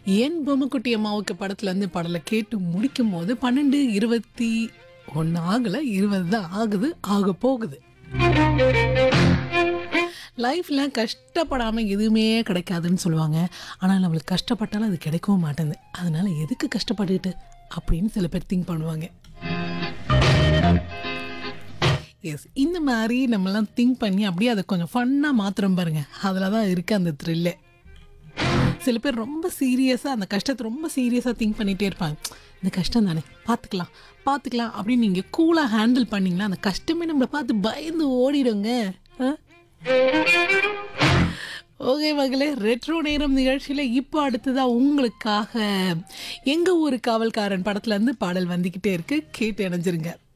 என் பொம்மைக்குட்டி அம்மாவுக்கு படத்துலேருந்து பாடலை கேட்டு முடிக்கும் போது பன்னெண்டு இருபத்தி ஒன்று ஆகலை இருபது தான் ஆகுது ஆக போகுது லைஃப்பில் கஷ்டப்படாமல் எதுவுமே கிடைக்காதுன்னு சொல்லுவாங்க ஆனால் நம்மளுக்கு கஷ்டப்பட்டாலும் அது கிடைக்கவும் மாட்டேங்குது அதனால எதுக்கு கஷ்டப்பட்டுக்கிட்டு அப்படின்னு சில பேர் திங்க் பண்ணுவாங்க எஸ் இந்த மாதிரி நம்மலாம் திங்க் பண்ணி அப்படியே அதை கொஞ்சம் ஃபன்னாக மாத்திரம் பாருங்க அதில் தான் இருக்குது அந்த த்ரில்லே சில பேர் ரொம்ப சீரியஸாக அந்த கஷ்டத்தை ரொம்ப சீரியஸாக திங்க் பண்ணிகிட்டே இருப்பாங்க இந்த கஷ்டம் தானே பார்த்துக்கலாம் பார்த்துக்கலாம் அப்படின்னு நீங்கள் கூலாக ஹேண்டில் பண்ணீங்கன்னா அந்த கஷ்டமே நம்மளை பார்த்து பயந்து ஓடிடுங்க ஓகே மகளே ரெட்ரோ நேரம் நிகழ்ச்சியில் இப்போ அடுத்ததாக உங்களுக்காக எங்கள் ஊர் காவல்காரன் படத்துலேருந்து பாடல் வந்துக்கிட்டே இருக்கு கேட்டு இணைஞ்சிருங்க